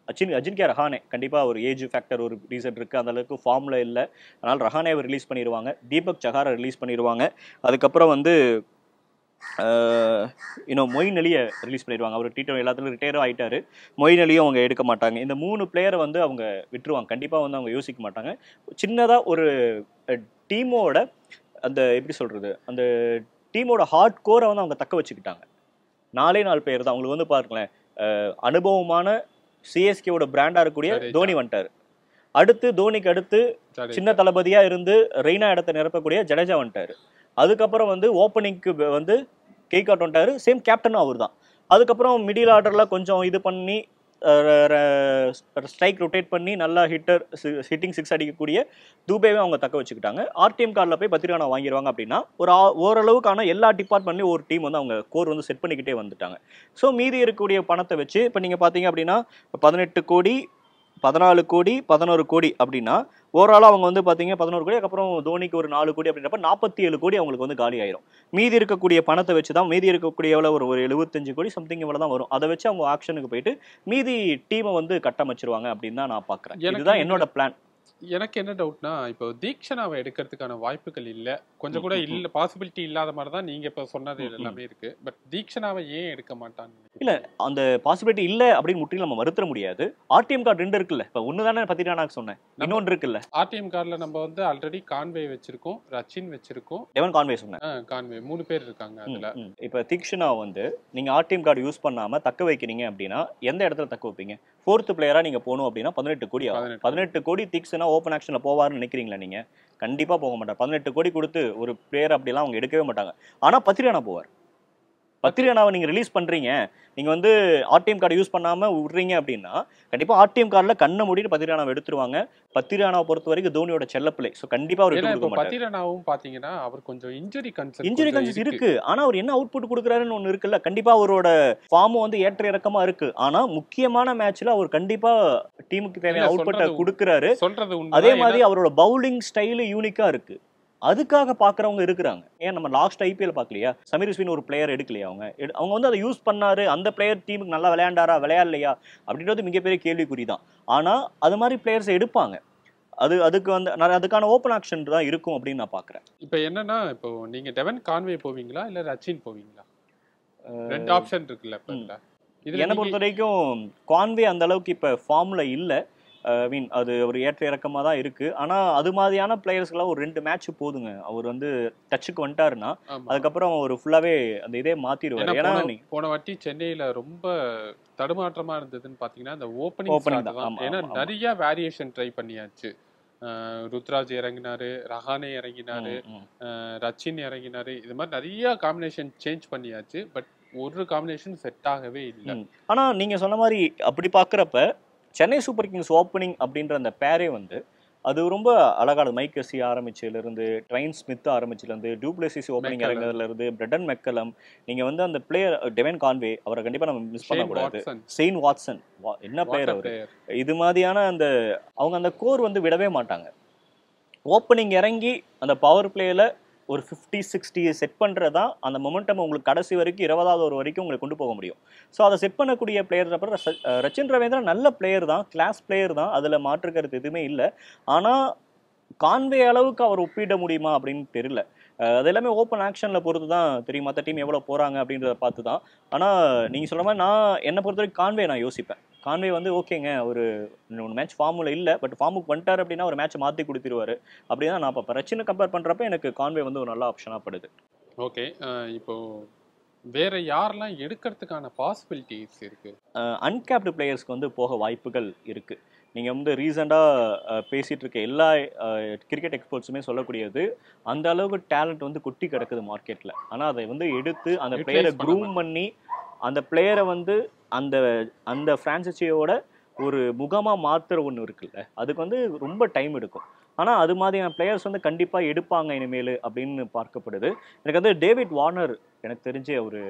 A: அஜின் அஜின்கே ரஹானே கண்டிப்பாக ஒரு ஏஜ் ஃபேக்டர் ஒரு ரீசன் இருக்குது அந்த அளவுக்கு ஃபார்மில் இல்லை அதனால் ரஹானேவை ரிலீஸ் பண்ணிடுவாங்க தீபக் சஹாரை ரிலீஸ் பண்ணிடுவாங்க அதுக்கப்புறம் வந்து ஆஹ், இன்னும் மொயின் அலியை ரிலீஸ் பண்ணிடுவாங்க அவர் டி டுவெண்ட்டி எல்லாத்துலையும் ரிட்டையரும் ஆயிட்டாரு மொயின் அலியும் அவங்க எடுக்க மாட்டாங்க இந்த மூணு பிளேயரை வந்து அவங்க விட்டுருவாங்க கண்டிப்பாக வந்து அவங்க யோசிக்க மாட்டாங்க சின்னதாக ஒரு டீமோட அந்த எப்படி சொல்கிறது அந்த டீமோட ஹார்ட் கோரை வந்து அவங்க தக்க வச்சுக்கிட்டாங்க நாலே நாலு பேர் தான் அவங்களுக்கு வந்து பாருங்களேன் அஹ், அனுபவமான சிஎஸ்கேவோட பிராண்டாக இருக்கக்கூடிய
B: ஜடேஜா.
A: தோனி வந்துட்டார் அடுத்து தோனிக்கு அடுத்து
B: ஜடேஜா.
A: சின்ன தளபதியா இருந்து ரெய்னா இடத்தை நிரப்பக்கூடிய ஜடேஜா வந்துட்டாரு அதுக்கப்புறம் வந்து ஓப்பனிங்க்கு வந்து கெய்காட் வந்துட்டாரு சேம் கேப்டனும் அவர் தான் அதுக்கப்புறம் மிடில் ஆர்டர்ல கொஞ்சம் இது பண்ணி ஸ்ட்ரைக் ரொட்டேட் பண்ணி நல்லா ஹிட்டர் ஹிட்டிங் சிக்ஸ் அடிக்கக்கூடிய தூபேவே அவங்க தக்க வச்சுக்கிட்டாங்க ஆர்டிஎம் கார்டில் போய் பத்திரிகானா வாங்கிடுவாங்க அப்படின்னா ஒரு ஆ- ஓரளவுக்கான எல்லா டிபார்ட்மெண்ட்லையும் ஒரு டீம் வந்து அவங்க கோர் வந்து செட் பண்ணிக்கிட்டே வந்துட்டாங்க ஸோ மீதி இருக்கக்கூடிய பணத்தை வச்சு இப்போ நீங்கள் பார்த்தீங்க அப்படின்னா பதினெட்டு கோடி பதினாலு கோடி பதினோரு கோடி அப்படின்னா ஓவராலாக அவங்க வந்து பார்த்தீங்க பதினோரு கோடி அதுக்கப்புறம் தோனிக்கு ஒரு நாலு கோடி அப்படின்றப்ப நாற்பத்தி ஏழு கோடி அவங்களுக்கு வந்து காலி ஆயிரும் மீதி இருக்கக்கூடிய பணத்தை வச்சு தான் மீதி இருக்கக்கூடிய எவ்வளோ ஒரு ஒரு எழுபத்தஞ்சு கோடி சம்திங் இவ்வளோ தான் வரும் அதை வச்சு அவங்க ஆக்ஷனுக்கு போயிட்டு மீதி டீமை வந்து கட்டமைச்சிருவாங்க அப்படின்னு தான் நான் பார்க்குறேன்
B: எனக்கு
A: இதுதான் என்னோட பிளான்
B: எனக்கு என்ன டவுட்னா இப்போ தீக்ஷனாவை எடுக்கிறதுக்கான வாய்ப்புகள் இல்ல கொஞ்சம் கூட
A: ம், ம்,
B: இல்ல பாசிபிலிட்டி இல்லாத மாதிரி தான் நீங்க இப்ப சொன்னது
A: ம், ம்.
B: எல்லாமே இருக்கு பட் தீக்ஷனாவை ஏன் எடுக்க மாட்டான்னு
A: இல்ல, அந்த பாசிபிலிட்டி இல்லை அப்படின்னு முற்றிலும் நம்ம மறுத்துற முடியாது ஆர்டிஎம் கார்டு ரெண்டு இருக்குல்ல இப்போ ஒன்று தானே பத்திரிகானாக்கு சொன்னேன் இன்னொன்று இருக்குல்ல
B: ஆர்டிஎம் கார்டுல நம்ம வந்து ஆல்ரெடி கான்வே வச்சிருக்கோம் ரச்சின் வச்சிருக்கோம்
A: டெவன் கான்வே சொன்னேன்
B: ஆ, கான்வே மூணு பேர் இருக்காங்க அதுல
A: ம், ம். இப்ப தீக்ஷனா வந்து நீங்க ஆர்டிஎம் கார்டு யூஸ் பண்ணாம தக்க வைக்கிறீங்க அப்படின்னா எந்த இடத்துல தக்க வைப்பீங்க ஃபோர்த் பிளேயரா நீங்க போகணும் அப்படின்னா பதினெட்டு கோடி ஆகும்
B: 18
A: பதினெட்டு கோடி தீக்ஷனா ஓப்பன் ஆக்ஷன்ல போவாருன்னு நினைக்கிறீங்களா நீங்க கண்டிப்பா போக மாட்டார் பதினெட்டு கோடி கொடுத்து ஒரு பிளேயர் அப்படிலாம் அவங்க எடுக்கவே மாட்டாங்க ஆனா பத்திரிகானா போவார் பத்திரிகானாவை நீங்க ரிலீஸ் பண்றீங்க நீங்க வந்து ஆர்டிஎம் கார்டு யூஸ் பண்ணாம விடுறீங்க அப்படின்னா கண்டிப்பா ஆர்டிஎம் கார்டுல கண்ணை மூடிட்டு பத்திரிகானாவை எடுத்துருவாங்க பத்திரிகானாவை பொறுத்த வரைக்கும் தோனியோட செல்லப்பிள்ளை ஸோ கண்டிப்பா அவர்
B: ஏன்னா
A: விட்டு
B: இப்போ
A: கொடுக்க மாட்டார்
B: பத்திரனாவும் பாத்தீங்கன்னா அவர் கொஞ்சம் இன்ஜுரி கன்சர்ன்
A: இன்ஜுரி கன்சஸ் இருக்கு ஆனா அவர் என்ன அவுட்புட் கொடுக்குறாருன்னு ஒண்ணு இருக்குல்ல கண்டிப்பா அவரோட ஃபார்மும் வந்து ஏற்ற இறக்கமா இருக்கு ஆனா முக்கியமான மேட்ச்ல அவர் கண்டிப்பா டீமுக்கு தேவையான
B: இல்ல,
A: அவுட்புட்டை
B: சொல்றது
A: கொடுக்குறாரு
B: சொல்றது
A: அதே
B: உண்மை
A: மாதிரி அவரோட பவுலிங் ஸ்டைலு யூனிக்கா இருக்கு அதுக்காக பாக்குறவங்க இருக்கிறாங்க ஏன் நம்ம லாஸ்ட் ஐபிஎல் பார்க்கலையா சமீர் ஸ்வின் ஒரு பிளேயர் எடுக்கலையா அவங்க எடு- அவங்க வந்து அதை யூஸ் பண்ணாரு அந்த பிளேயர் டீமுக்கு நல்லா விளையாண்டாரா விளையாடலையா அப்படின்றது மிகப்பெரிய கேள்விக்குறி தான் ஆனா அது மாதிரி பிளேயர்ஸ் எடுப்பாங்க அது அதுக்கு வந்து நான் அதுக்கான ஓப்பன் ஆக்ஷன் தான் இருக்கும் அப்படின்னு நான் பாக்குறேன்
B: இப்போ என்னன்னா இப்போ நீங்க டெவன் கான்வே போவீங்களா இல்ல ரச்சின் போவீங்களா ரெண்டு ஆப்ஷன் இருக்குல்ல இப்ப
A: ம்.
B: இதுல இதுல
A: என்னை
B: நீங்க-
A: பொறுத்த வரைக்கும் கான்வே அந்த அளவுக்கு இப்போ ஃபார்ம்ல இல்லை ஐ மீன் அது ஒரு ஏற்ற இறக்கமாக தான் இருக்கு ஆனா அது மாதிரியான பிளேயர்ஸ்க்கெல்லாம் ஒரு ரெண்டு மேட்ச் போதுங்க அவர் வந்து டச்சுக்கு வந்துட்டாருன்னா
B: ஆமா.
A: அதுக்கப்புறம் அவர் ஃபுல்லாவே அந்த இதே மாத்திடுவார்
B: ஏன்னா
A: ஏன்னா
B: போன-
A: நீ-
B: போன வாட்டி சென்னையில ரொம்ப தடுமாற்றமா இருந்ததுன்னு பாத்தீங்கன்னா அந்த ஓப்பனிங்
A: Opening
B: தான்
A: தான். ஆமா,
B: ஏன்னா
A: ஆமா, ஆமா.
B: நிறைய வேரியேஷன் ட்ரை பண்ணியாச்சு அஹ் ருத்ராஜ் இறங்கினாரு ரஹானே இறங்கினாரு
A: ம், ம்.
B: அஹ் ரச்சின் இறங்கினாரு இது மாதிரி நிறைய காம்பினேஷன் சேஞ்ச் பண்ணியாச்சு பட் ஒரு காம்பினேஷன் செட் ஆகவே இல்லை
A: ம். ஆனா நீங்க சொன்ன மாதிரி அப்படி பார்க்குறப்ப சென்னை சூப்பர் கிங்ஸ் ஓப்பனிங் அப்படின்ற அந்த பேரே வந்து அது ரொம்ப அழகானது மைக் எஸ்சி ஆரம்பிச்சதுலேருந்து ட்வைன் ஸ்மித் ஆரம்பிச்சதுலேருந்து டூப்ளேசிஸ் ஓப்பனிங்
B: மெக்கலம்.
A: இறங்குறதுலேருந்து பிரெடன் மெக்கலம் நீங்க வந்து அந்த பிளேயர் டெவன் கான்வே அவரை கண்டிப்பா நம்ம மிஸ்
B: ஷேன்
A: பண்ணக்கூடாது
B: வாட்சன்
A: செயின் வாட்சன் வா- என்ன பிளேயர் அவர்
B: பிளேயர்
A: இது மாதிரியான அந்த அவங்க அந்த கோர் வந்து விடவே மாட்டாங்க ஓப்பனிங் இறங்கி அந்த பவர் பிளேயில் ஒரு ஃபிஃப்டி சிக்ஸ்டி செட் பண்ணுறது தான் அந்த மொமெண்டம் உங்களுக்கு கடைசி வரைக்கும் இருபதாவது ஒரு வரைக்கும் உங்களுக்கு கொண்டு போக முடியும் ஸோ அதை செட் பண்ணக்கூடிய பிளேயர் அப்புறம் ரச- அஹ் ரச்சின் ரவீந்திரன் நல்ல பிளேயர் தான் கிளாஸ் பிளேயர் தான் அதில் மாற்று கருத்து எதுவுமே இல்லை ஆனால் கான்வே அளவுக்கு அவர் ஒப்பிட முடியுமா அப்படின்னு தெரியல அஹ் அது எல்லாமே ஓப்பன் ஆக்ஷனில் பொறுத்து தான் தெரியும் மற்ற டீம் எவ்வளோ போகிறாங்க அப்படின்றத பார்த்து தான் ஆனால் நீங்கள் சொல்ற மாதிரி நான் என்னை பொறுத்த வரைக்கும் கான்வே நான் யோசிப்பேன் கான்வே வந்து ஓகேங்க ஒரு ஒன்று மேட்ச் ஃபார்முல இல்லை பட் ஃபார்முக்கு வந்துட்டார் அப்படின்னா ஒரு மேட்ச் மாற்றி கொடுத்துருவாரு அப்படி தான் நான் பார்ப்பேன் ரச்சினை கம்பேர் பண்ணுறப்ப எனக்கு கான்வே வந்து ஒரு நல்ல ஆப்ஷனாக படுது
B: ஓகே இப்போ வேற யாரெல்லாம் எடுக்கிறதுக்கான பாசிபிலிட்டிஸ் இருக்கு
A: அன்கேப்டு பிளேயர்ஸ்க்கு வந்து போக வாய்ப்புகள் இருக்குது நீங்கள் வந்து ரீசெண்டாக பேசிகிட்டு இருக்க எல்லா கிரிக்கெட் எக்ஸ்பர்ட்ஸுமே சொல்லக்கூடியது அந்த அளவுக்கு டேலண்ட் வந்து கொட்டி கிடக்குது மார்க்கெட்டில் ஆனால் அதை வந்து எடுத்து அந்த
B: Utilize
A: பிளேயரை
B: பண்ண
A: க்ரூம் பண்ணி அந்த பிளேயரை வந்து அந்த அந்த ஃப்ரான்சைசியோட ஒரு முகமாக மாற்றுற ஒன்று இருக்குல்ல அதுக்கு வந்து ரொம்ப டைம் எடுக்கும் ஆனால் அது மாதிரியான பிளேயர்ஸ் வந்து கண்டிப்பாக எடுப்பாங்க இனிமேல் அப்படின்னு பார்க்கப்படுது எனக்கு வந்து டேவிட் வார்னர் எனக்கு தெரிஞ்ச ஒரு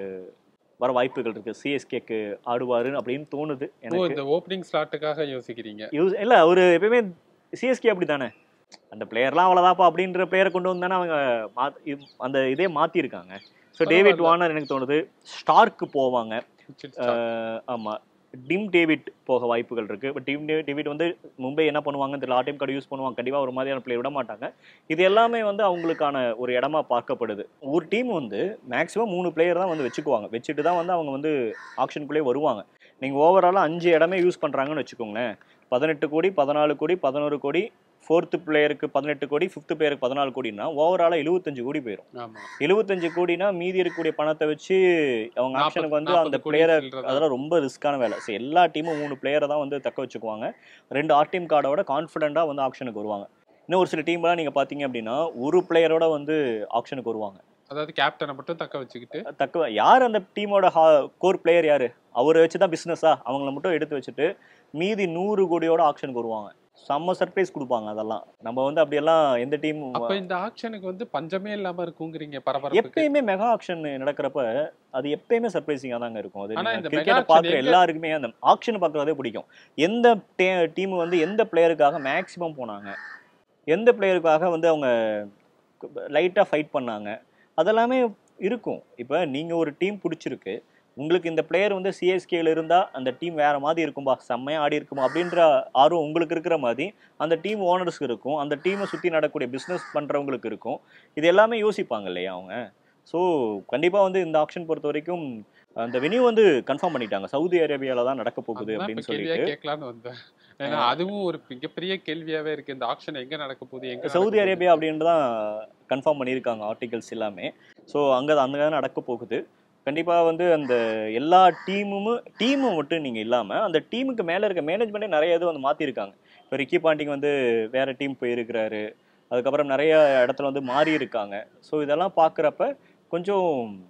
A: வர வாய்ப்புகள் இருக்கு சிஎஸ்கேக்கு ஆடுவாரு அப்படின்னு தோணுது
B: ஓ
A: எனக்கு
B: இந்த ஓப்பனிங் ஸ்லாட்டுக்காக யோசிக்கிறீங்க
A: யூஸ் இல்ல அவரு எப்பயுமே சிஎஸ்கே அப்படி தானே அந்த பிளேயர்லாம் அவ்வளோதாப்பா அப்படின்ற பிளேயரை கொண்டு வந்தானே அவங்க மாத்- இ- அந்த இதே மாத்திருக்காங்க ஸோ டேவிட்
B: பரவாயில்ல.
A: வார்னர் எனக்கு தோணுது ஸ்டார்க்கு போவாங்க
B: Chill start.
A: அஹ் ஆமா டிம் டேவிட் போக வாய்ப்புகள் இருக்கு பட் டிம் டே- டேவிட் வந்து மும்பை என்ன பண்ணுவாங்கன்னு தெரியல ஆர்டிஎம் கார்டு யூஸ் பண்ணுவாங்க கண்டிப்பாக ஒரு மாதிரியான பிளே விட மாட்டாங்க இது எல்லாமே வந்து அவங்களுக்கான ஒரு இடமா பார்க்கப்படுது ஒரு டீம் வந்து மேக்ஸிமம் மூணு பிளேயர் தான் வந்து வச்சுக்குவாங்க வச்சுட்டு தான் வந்து அவங்க வந்து ஆக்ஷனுக்குள்ளே வருவாங்க நீங்கள் ஓவராலாக அஞ்சு இடமே யூஸ் பண்ணுறாங்கன்னு வச்சுக்கோங்களேன் பதினெட்டு கோடி பதினாலு கோடி பதினோரு கோடி ஃபோர்த்து பிளேயருக்கு பதினெட்டு கோடி ஃபிஃப்த் பிளேயருக்கு பதினாலு கோடினா ஓவராலாக எழுபத்தஞ்சு கோடி போயிடும்
B: ஆமா
A: எழுபத்தஞ்சு கோடினா மீதி இருக்கக்கூடிய பணத்தை வச்சு அவங்க
B: நாற்பது-
A: ஆப்ஷனுக்கு வந்து
B: நாற்பது
A: அந்த
B: கோடி
A: பிளேயரை
B: சில்லறை தான்.
A: அதெல்லாம் ரொம்ப ரிஸ்க்கான வேலை ஸோ எல்லா டீமும் மூணு பிளேயரை தான் வந்து தக்க வச்சுக்குவாங்க ரெண்டு ஆர்டிஎம் கார்டோட கான்ஃபிடென்ட்டாக வந்து ஆப்ஷனுக்கு வருவாங்க இன்னும் ஒரு சில டீம்லாம் நீங்கள் பார்த்தீங்க அப்படின்னா ஒரு பிளேயரோட வந்து ஆப்ஷனுக்கு வருவாங்க
B: அதாவது கேப்டனை மட்டும் தக்க வச்சுக்கிட்டு
A: தக்க யார் அந்த டீமோட கோர் பிளேயர் யார் அவரை வச்சு தான் பிஸ்னஸா அவங்கள மட்டும் எடுத்து வச்சுட்டு மீதி நூறு கோடியோட ஆப்ஷனுக்கு வருவாங்க செம்ம சர்ப்ரைஸ் கொடுப்பாங்க அதெல்லாம் நம்ம வந்து அப்படியெல்லாம் எந்த டீம்
B: அப்ப இந்த ஆக்ஷனுக்கு வந்து பஞ்சமே இல்லாம இருக்குங்கிறீங்க பரபரப்புக்கு
A: எப்பயுமே மெகா ஆக்ஷன் நடக்கிறப்ப அது எப்பயுமே சர்ப்ரைசிங்கா தாங்க இருக்கும் அது
B: ஆனா இந்த
A: கிரிக்கெட்
B: mega auction
A: பாக்குற
B: எங்க-
A: எல்லாருக்குமே அந்த ஆக்ஷன் பார்க்கறதே பிடிக்கும் எந்த டீம் வந்து எந்த பிளேயருக்காக மேக்ஸிமம் போனாங்க எந்த பிளேயருக்காக வந்து அவங்க லைட்டா ஃபைட் பண்ணாங்க அதெல்லாமே இருக்கும் இப்போ நீங்க ஒரு டீம் பிடிச்சிருக்கு உங்களுக்கு இந்த பிளேயர் வந்து சிஎஸ்கேல இருந்தா அந்த டீம் வேற மாதிரி இருக்கும்பா செம்மையா ஆடி இருக்குமா அப்படின்ற ஆர்வம் உங்களுக்கு இருக்கிற மாதிரி அந்த டீம் ஓனர்ஸ்க்கு இருக்கும் அந்த டீமை சுத்தி நடக்கக்கூடிய பிசினஸ் பண்றவங்களுக்கு இருக்கும் இது எல்லாமே யோசிப்பாங்க இல்லையா அவங்க ஸோ கண்டிப்பா வந்து இந்த ஆக்ஷன் பொறுத்த வரைக்கும் அந்த வெனியூ வந்து கன்ஃபார்ம் பண்ணிட்டாங்க சவுதி அரேபியால தான் நடக்க போகுது
B: அதுதான்
A: அப்படின்னு
B: இப்ப கேள்வியா
A: சொல்லிட்டு
B: கேட்கலான்னு வந்தேன் ஏன்னா அதுவும் ஒரு மிகப்பெரிய கேள்வியாவே இருக்கு இந்த ஆக்ஷன் எங்க நடக்க போகுது எங்க
A: சவுதி
B: நடக்க போகுது?
A: அரேபியா அப்படின்னு தான் கன்ஃபார்ம் பண்ணியிருக்காங்க ஆர்டிகல்ஸ் எல்லாமே ஸோ அங்கே அங்கே தான் நடக்க போகுது கண்டிப்பாக வந்து அந்த எல்லா டீமும் டீமு மட்டும் நீங்கள் இல்லாமல் அந்த டீமுக்கு மேலே இருக்க மேனேஜ்மெண்ட்டே நிறைய இது வந்து மாற்றிருக்காங்க இப்போ ரிக்கி பாண்டிங் வந்து வேற டீம் போயிருக்கிறாரு அதுக்கப்புறம் நிறைய இடத்துல வந்து மாறி இருக்காங்க ஸோ இதெல்லாம் பார்க்குறப்ப கொஞ்சம்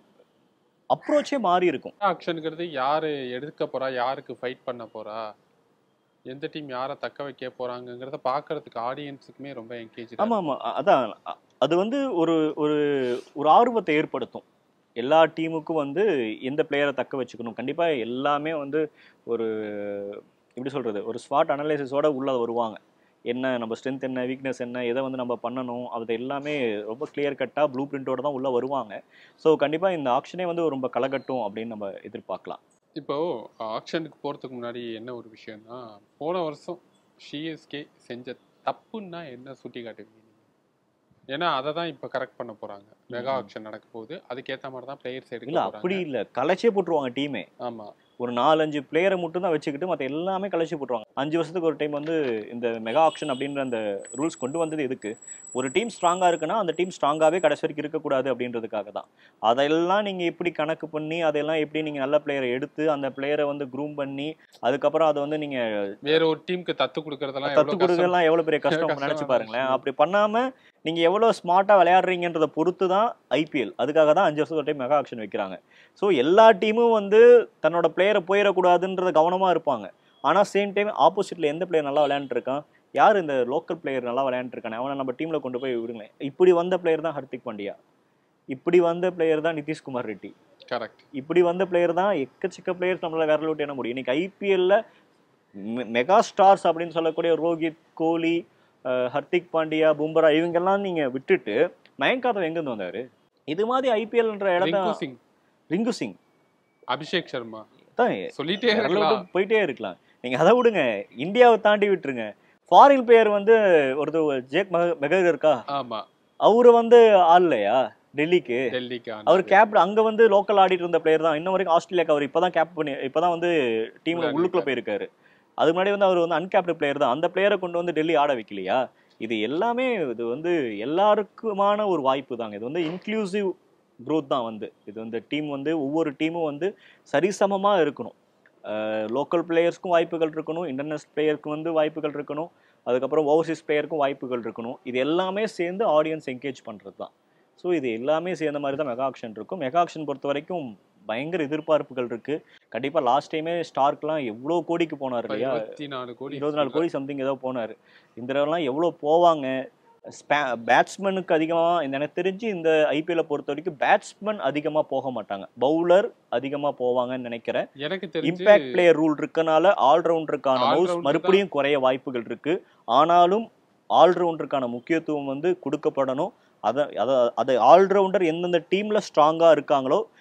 A: அப்ரோச்சே மாறி இருக்கும்
B: ஆக்ஷனுங்கிறது யாரு எடுக்க போறா யாருக்கு ஃபைட் பண்ண போறா எந்த டீம் யாரை தக்க வைக்க போறாங்கங்கிறத பாக்குறதுக்கு ஆடியன்ஸுக்குமே ரொம்ப என்கேஜ்
A: ஆமாம் ஆமாம் அதான் அ- அது வந்து ஒரு ஒரு ஒரு ஆர்வத்தை ஏற்படுத்தும் எல்லா டீமுக்கும் வந்து எந்த பிளேயரை தக்க வச்சுக்கணும் கண்டிப்பாக எல்லாமே வந்து ஒரு எப்படி சொல்கிறது ஒரு ஸ்பாட் அனலைசிஸோட உள்ள வருவாங்க என்ன நம்ம ஸ்ட்ரென்த் என்ன வீக்னஸ் என்ன எதை வந்து நம்ம பண்ணணும் அது எல்லாமே ரொம்ப கிளியர் கட்டாக ப்ளூ பிரிண்டோட தான் உள்ளே வருவாங்க ஸோ கண்டிப்பாக இந்த ஆப்ஷனே வந்து ரொம்ப களைகட்டும் அப்படின்னு நம்ம எதிர்பார்க்கலாம்
B: இப்போ ஆக்ஷனுக்கு போறதுக்கு முன்னாடி என்ன ஒரு விஷயம்னா போன வருஷம் சிஎஸ்கே செஞ்ச தப்புன்னா என்ன சுட்டி காட்டுவீங்க நீங்க? ஏன்னா அதை தான் இப்போ கரெக்ட் பண்ண போறாங்க மெகா
A: ம்.
B: ஆக்ஷன் நடக்க போகுது அதுக்கேற்ற மாதிரி தான் பிளேயர்ஸ் எடுக்க
A: இல்லை
B: போறாங்க
A: அப்படி இல்லை கலைச்சே போட்டுருவாங்க டீமே
B: ஆமா
A: ஒரு நாலஞ்சு பிளேயரை மட்டும் தான் வச்சுக்கிட்டு மற்ற எல்லாமே கழிச்சு போட்டுருவாங்க அஞ்சு வருஷத்துக்கு ஒரு டைம் வந்து இந்த மெகா ஆக்ஷன் அப்படின்ற அந்த ரூல்ஸ் கொண்டு வந்தது எதுக்கு ஒரு டீம் ஸ்ட்ராங்காக இருக்குன்னா அந்த டீம் ஸ்ட்ராங்காகவே கடைசி வரைக்கும் இருக்கக்கூடாது அப்படின்றதுக்காக தான் அதெல்லாம் நீங்கள் எப்படி கணக்கு பண்ணி அதெல்லாம் எப்படி நீங்கள் நல்ல பிளேயரை எடுத்து அந்த பிளேயரை வந்து க்ரூம் பண்ணி அதுக்கப்புறம் அதை வந்து நீங்கள்
B: வேற ஒரு டீமுக்கு தத்து கொடுக்கறதெல்லாம்
A: தத்து
B: எவ்வளவு கஷ்டம்
A: கொடுக்கலாம் எவ்வளோ பெரிய கஷ்டம்
B: கஷ்டமான
A: நினச்சி பாருங்களேன்
B: விஷயம்.
A: அப்படி பண்ணாமல் நீங்கள் எவ்வளோ ஸ்மார்ட்டாக விளையாடுறீங்கன்றத பொறுத்து தான் ஐபிஎல் அதுக்காக தான் அஞ்சு வருஷத்துக்கு ஒரு டைம் மெகா ஆக்ஷன் வைக்கிறாங்க ஸோ எல்லா டீமும் வந்து தன்னோட பிளேயரை போயிடக்கூடாதுன்றத கவனமாக இருப்பாங்க ஆனால் சேம் டைம் ஆப்போசிட்டில் எந்த பிளேயர் நல்லா விளையாண்டுருக்கான் யார் இந்த லோக்கல் பிளேயர் நல்லா விளையாண்டுருக்கானே அவனை நம்ம டீமில் கொண்டு போய் விடுங்களேன் இப்படி வந்த பிளேயர் தான் ஹர்திக் பாண்டியா இப்படி வந்த பிளேயர் தான் நிதிஷ்குமார் ரெட்டி
B: கரெக்ட்
A: இப்படி வந்த பிளேயர் தான் எக்கச்சக்க பிளேயர்ஸ் நம்மளால விரல் விட்டு என்ன முடியும் இன்னைக்கு ஐபிஎல்ல மெகா ஸ்டார்ஸ் அப்படின்னு சொல்லக்கூடிய ரோஹித் கோலி அஹ், ஹர்திக் பாண்டியா பும்ரா இவங்கெல்லாம் நீங்க விட்டுட்டு மயங்க் யாதவ் எங்கேருந்து வந்தாரு இது மாதிரி ஐபிஎல்ன்ற இடத்த
B: ரிங்கு சிங்
A: ரிங்கு சிங்
B: அபிஷேக் சர்மா
A: தான்
B: சொல்லிட்டே
A: விரல்
B: இருக்கலாம்
A: விட்டு போயிட்டே இருக்கலாம் நீங்க அதை விடுங்க இந்தியாவை தாண்டி விட்டுருங்க ஃபாரின் பிளேயர் வந்து ஒருத்தர் ஜேக் மெக- மெகர் இருக்கா
B: ஆமா
A: அவரு வந்து ஆடலையா டெல்லிக்கு
B: டெல்லிக்கு
A: அவர் கேப் அங்க வந்து லோக்கல் ஆடிட்டு இருந்த பிளேயர் தான் இன்ன வரைக்கும் ஆஸ்திரேலியாக்கு அவர் இப்பதான் கேப் பண்ணி இப்பதான் வந்து டீம்ல
B: விளையாடி
A: உள்ளுக்குள்ள போயிருக்காரு அதுக்கு முன்னாடி வந்து அவர் வந்து அன்கேப்டு பிளேயர் தான் அந்த பிளேயரை கொண்டு வந்து டெல்லி ஆட வைக்கலையா இது எல்லாமே இது வந்து எல்லாருக்குமான ஒரு வாய்ப்பு தாங்க இது வந்து இன்க்ளூசிவ் growth தான் வந்து இது வந்து டீம் வந்து ஒவ்வொரு டீமும் வந்து சரிசமமா இருக்கணும் லோக்கல் பிளேயர்ஸ்க்கும் வாய்ப்புகள் இருக்கணும் இன்டர்நேஷனல் பிளேயருக்கும் வந்து வாய்ப்புகள் இருக்கணும் அதுக்கப்புறம் ஓவர்சீஸ் பிளேயருக்கும் வாய்ப்புகள் இருக்கணும் இது எல்லாமே சேர்ந்து ஆடியன்ஸ் என்கேஜ் பண்ணுறது தான் ஸோ இது எல்லாமே சேர்ந்த மாதிரி தான் மெகா ஆக்ஷன் இருக்கும் மெகா ஆக்ஷன் பொறுத்த வரைக்கும் பயங்கர எதிர்பார்ப்புகள் இருக்கு கண்டிப்பா லாஸ்ட் டைமே ஸ்டார்க்லாம் எவ்வளோ கோடிக்கு போனார்
B: இப்ப
A: இல்லையா
B: இருபத்தி நாலு கோடி
A: இருபத்தி நாலு கோடி சம்திங் ஏதோ போனார் இந்த தடவைலாம் எவ்வளோ போவாங்க பேட்ஸ்மேனுக்கு அதிகமாக இந்த எனக்கு தெரிஞ்சு இந்த ஐபிஎல்லை பொறுத்த வரைக்கும் பேட்ஸ்மேன் அதிகமாக போக மாட்டாங்க பவுலர் அதிகமாக போவாங்கன்னு நினைக்கிறேன்
B: எனக்கு தெரிஞ்சு
A: இம்பாக்ட் பிளேயர் ரூல் இருக்கனால ஆல்ரவுண்டருக்கான மவுஸ்
B: All-rounder
A: மறுபடியும் குறைய வாய்ப்புகள் இருக்கு ஆனாலும் ஆல்ரவுண்டருக்கான முக்கியத்துவம் வந்து கொடுக்கப்படணும் அதை அதை அதை ஆல்ரவுண்டர் எந்தெந்த டீம்ல ஸ்ட்ராங்கா இருக்காங்களோ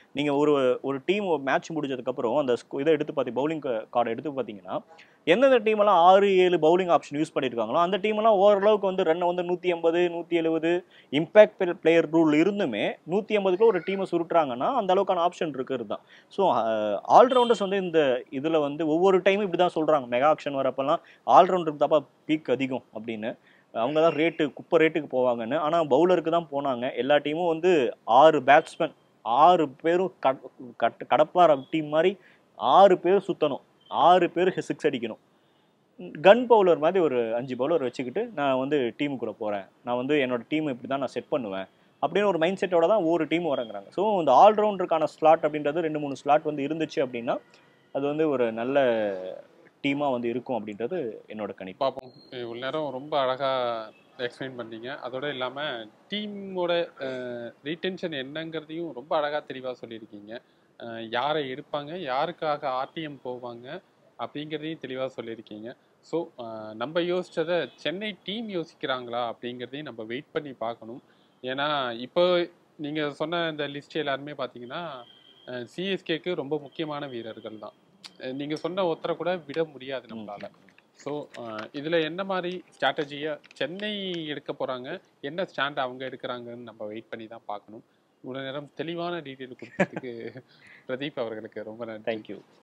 A: நீங்கள் ஒரு ஒரு டீம் மேட்ச் முடிஞ்சதுக்கப்புறம் அந்த sco- இதை எடுத்து பார்த்தி பவுலிங் கார்டை எடுத்து பார்த்தீங்கன்னா எந்தெந்த டீமெல்லாம் ஆறு ஏழு பவுலிங் ஆப்ஷன் யூஸ் பண்ணியிருக்காங்களோ அந்த டீமெல்லாம் ஓரளவுக்கு வந்து ரன்னை வந்து நூற்றி எண்பது நூற்றி எழுபது இம்பேக்ட் பிளேயர் ரூல் இருந்துமே நூற்றி எண்பதுக்குள்ள ஒரு டீமை சுருட்டுறாங்கன்னா அந்த அளவுக்கான ஆப்ஷன் இருக்கிறது தான் ஸோ ஆல்ரவுண்டர்ஸ் வந்து இந்த இதில் வந்து ஒவ்வொரு டைமும் இப்படி தான் சொல்கிறாங்க மெகா ஆக்ஷன் வரப்பெல்லாம் ஆல்ரவுண்டருக்கு தாப்பா பீக் அதிகம் அப்படின்னு அவங்க தான் ரேட்டு குப்பை ரேட்டுக்கு போவாங்கன்னு ஆனால் பவுலருக்கு தான் போனாங்க எல்லா டீமும் வந்து ஆறு பேட்ஸ்மேன் ஆறு பேரும் கட் கட் கடப்பார டீம் மாதிரி ஆறு பேர் சுற்றணும் ஆறு பேர் சிக்ஸ் அடிக்கணும் கன் பவுலர் மாதிரி ஒரு அஞ்சு பவுலர் வச்சுக்கிட்டு நான் வந்து டீமுக்குள்ள போகிறேன் நான் வந்து என்னோட டீம் இப்படி தான் நான் செட் பண்ணுவேன் அப்படின்னு ஒரு மைண்ட் செட்டோட தான் ஒவ்வொரு டீம் வரங்குறாங்க ஸோ இந்த ஆல்ரவுண்டருக்கான ஸ்லாட் அப்படின்றது ரெண்டு மூணு ஸ்லாட் வந்து இருந்துச்சு அப்படின்னா அது வந்து ஒரு நல்ல டீமாக வந்து இருக்கும் அப்படின்றது என்னோட கணிப்பு
B: பார்ப்போம் இவ்வளோ நேரம் ரொம்ப அழகாக எக்ஸ்பிளைன் பண்ணீங்க அதோட இல்லாமல் டீமோட ரீடென்ஷன் என்னங்கிறதையும் ரொம்ப அழகாக தெளிவாக சொல்லியிருக்கீங்க அஹ், யாரை எடுப்பாங்க யாருக்காக ஆர்டிஎம் போவாங்க அப்படிங்கிறதையும் தெளிவாக சொல்லியிருக்கீங்க ஸோ நம்ம யோசிச்சதை சென்னை டீம் யோசிக்கிறாங்களா அப்படிங்கிறதையும் நம்ம வெயிட் பண்ணி பார்க்கணும் ஏன்னா இப்போ நீங்கள் சொன்ன இந்த லிஸ்ட் எல்லாருமே பார்த்தீங்கன்னா சிஎஸ்கேக்கு ரொம்ப முக்கியமான வீரர்கள் தான் நீங்கள் சொன்ன ஒருத்தரை கூட விட முடியாது நம்மளால ஸோ இதில் என்ன மாதிரி ஸ்ட்ராட்டஜியை சென்னை எடுக்க போகிறாங்க என்ன ஸ்டாண்ட் அவங்க எடுக்கிறாங்கன்னு நம்ம வெயிட் பண்ணி தான் பார்க்கணும் இவ்வளோ நேரம் தெளிவான டீட்டெயில் கொடுத்ததுக்கு பிரதீப் அவர்களுக்கு ரொம்ப நன்றி
A: தேங்க்யூ